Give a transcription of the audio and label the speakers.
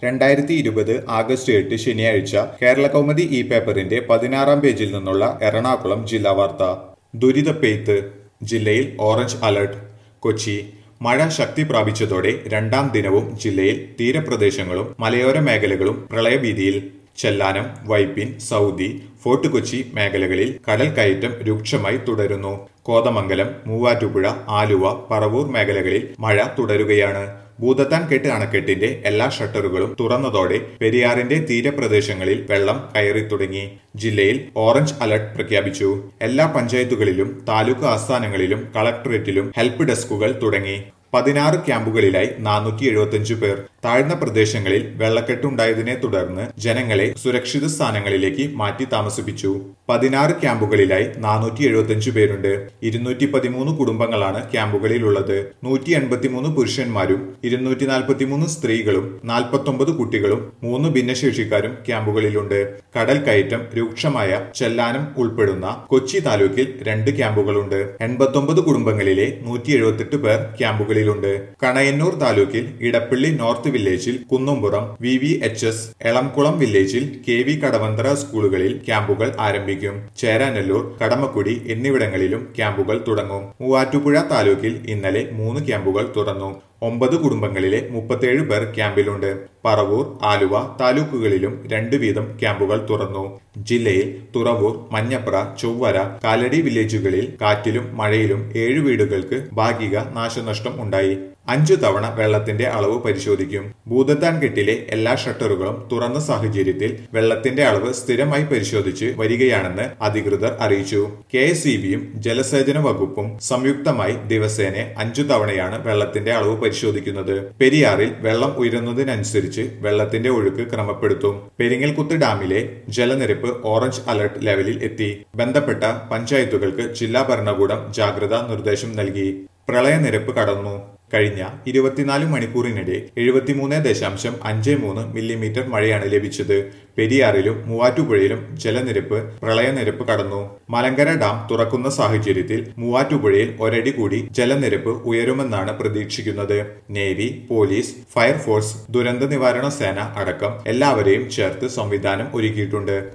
Speaker 1: രണ്ടായിരത്തി ഇരുപത് ആഗസ്റ്റ് എട്ട് ശനിയാഴ്ച കേരള കൗമുദി ഇ പേപ്പറിന്റെ പതിനാറാം പേജിൽ നിന്നുള്ള എറണാകുളം ജില്ലാ വാർത്ത ദുരിതപ്പെയ്ത്ത് ജില്ലയിൽ ഓറഞ്ച് അലർട്ട് കൊച്ചി മഴ ശക്തി പ്രാപിച്ചതോടെ രണ്ടാം ദിനവും ജില്ലയിൽ തീരപ്രദേശങ്ങളും മലയോര മേഖലകളും പ്രളയഭീതിയിൽ ചെല്ലാനം വൈപ്പിൻ സൗദി ഫോർട്ട് കൊച്ചി മേഖലകളിൽ കടൽ കയറ്റം രൂക്ഷമായി തുടരുന്നു കോതമംഗലം മൂവാറ്റുപുഴ ആലുവ പറവൂർ മേഖലകളിൽ മഴ തുടരുകയാണ് ഭൂതത്താൻ കെട്ട് അണക്കെട്ടിന്റെ എല്ലാ ഷട്ടറുകളും തുറന്നതോടെ പെരിയാറിന്റെ തീരപ്രദേശങ്ങളിൽ വെള്ളം കയറി തുടങ്ങി ജില്ലയിൽ ഓറഞ്ച് അലർട്ട് പ്രഖ്യാപിച്ചു എല്ലാ പഞ്ചായത്തുകളിലും താലൂക്ക് ആസ്ഥാനങ്ങളിലും കളക്ടറേറ്റിലും ഹെൽപ്പ് ഡെസ്കുകൾ തുടങ്ങി പതിനാറ് ക്യാമ്പുകളിലായി നാനൂറ്റി എഴുപത്തിയഞ്ചു പേർ താഴ്ന്ന പ്രദേശങ്ങളിൽ വെള്ളക്കെട്ടുണ്ടായതിനെ തുടർന്ന് ജനങ്ങളെ സുരക്ഷിത സ്ഥാനങ്ങളിലേക്ക് മാറ്റി താമസിപ്പിച്ചു പതിനാറ് ക്യാമ്പുകളിലായി നാനൂറ്റി എഴുപത്തിയഞ്ചു പേരുണ്ട് ഇരുന്നൂറ്റി പതിമൂന്ന് കുടുംബങ്ങളാണ് ക്യാമ്പുകളിലുള്ളത് നൂറ്റി എൺപത്തിമൂന്ന് പുരുഷന്മാരും ഇരുന്നൂറ്റി നാൽപ്പത്തിമൂന്ന് സ്ത്രീകളും നാൽപ്പത്തൊമ്പത് കുട്ടികളും മൂന്ന് ഭിന്നശേഷിക്കാരും ക്യാമ്പുകളിലുണ്ട് കടൽ കയറ്റം രൂക്ഷമായ ചെല്ലാനം ഉൾപ്പെടുന്ന കൊച്ചി താലൂക്കിൽ രണ്ട് ക്യാമ്പുകളുണ്ട് എൺപത്തൊമ്പത് കുടുംബങ്ങളിലെ നൂറ്റി എഴുപത്തെട്ട് പേർ ക്യാമ്പുകളിലുണ്ട് കണയന്നൂർ താലൂക്കിൽ ഇടപ്പള്ളി നോർത്ത് വില്ലേജിൽ Kunnumpuram V V H S Elamkulam വില്ലേജിൽ കെ വി കടവന്തറ സ്കൂളുകളിൽ ക്യാമ്പുകൾ ആരംഭിക്കും ചേരാനെല്ലൂർ കടമക്കുടി എന്നിവിടങ്ങളിലും ക്യാമ്പുകൾ തുടങ്ങും മൂവാറ്റുപുഴ താലൂക്കിൽ ഇന്നലെ മൂന്ന് ക്യാമ്പുകൾ തുറന്നു ഒമ്പത് കുടുംബങ്ങളിലെ മുപ്പത്തേഴ് പേർ ക്യാമ്പിലുണ്ട് പറവൂർ ആലുവ താലൂക്കുകളിലും രണ്ട് വീതം ക്യാമ്പുകൾ തുറന്നു ജില്ലയിൽ തുറവൂർ മഞ്ഞപ്ര ചൊവ്വര കാലടി വില്ലേജുകളിൽ കാറ്റിലും മഴയിലും ഏഴ് വീടുകൾക്ക് ഭാഗിക നാശനഷ്ടം ഉണ്ടായി അഞ്ചു തവണ വെള്ളത്തിന്റെ അളവ് പരിശോധിക്കും ഭൂതത്താൻ കെട്ടിലെ എല്ലാ ഷട്ടറുകളും തുറന്ന സാഹചര്യത്തിൽ വെള്ളത്തിന്റെ അളവ് സ്ഥിരമായി പരിശോധിച്ച് വരികയാണെന്ന് അധികൃതർ അറിയിച്ചു കെ എസ് ജലസേചന വകുപ്പും സംയുക്തമായി ദിവസേന അഞ്ചു തവണയാണ് വെള്ളത്തിന്റെ അളവ് പരിശോധിക്കുന്നത് പെരിയാറിൽ വെള്ളം ഉയരുന്നതിനനുസരിച്ച് വെള്ളത്തിന്റെ ഒഴുക്ക് ക്രമപ്പെടുത്തും പെരിങ്ങൽകുത്ത് ഡാമിലെ ജലനിരപ്പ് ഓറഞ്ച് അലർട്ട് ലെവലിൽ എത്തി ബന്ധപ്പെട്ട പഞ്ചായത്തുകൾക്ക് ജില്ലാ ഭരണകൂടം ജാഗ്രതാ നിർദ്ദേശം നൽകി പ്രളയനിരപ്പ് കടന്നു കഴിഞ്ഞ ഇരുപത്തിനാല് മണിക്കൂറിനിടെ എഴുപത്തിമൂന്ന് ദശാംശം അഞ്ച് മൂന്ന് മില്ലിമീറ്റർ മഴയാണ് ലഭിച്ചത് പെരിയാറിലും മൂവാറ്റുപുഴയിലും ജലനിരപ്പ് പ്രളയനിരപ്പ് കടന്നു മലങ്കര ഡാം തുറക്കുന്ന സാഹചര്യത്തിൽ മൂവാറ്റുപുഴയിൽ ഒരടി കൂടി ജലനിരപ്പ് ഉയരുമെന്നാണ് പ്രതീക്ഷിക്കുന്നത് നേവി പോലീസ് ഫയർഫോഴ്സ് ദുരന്ത നിവാരണ സേന അടക്കം എല്ലാവരെയും ചേർത്ത് സംവിധാനം ഒരുക്കിയിട്ടുണ്ട്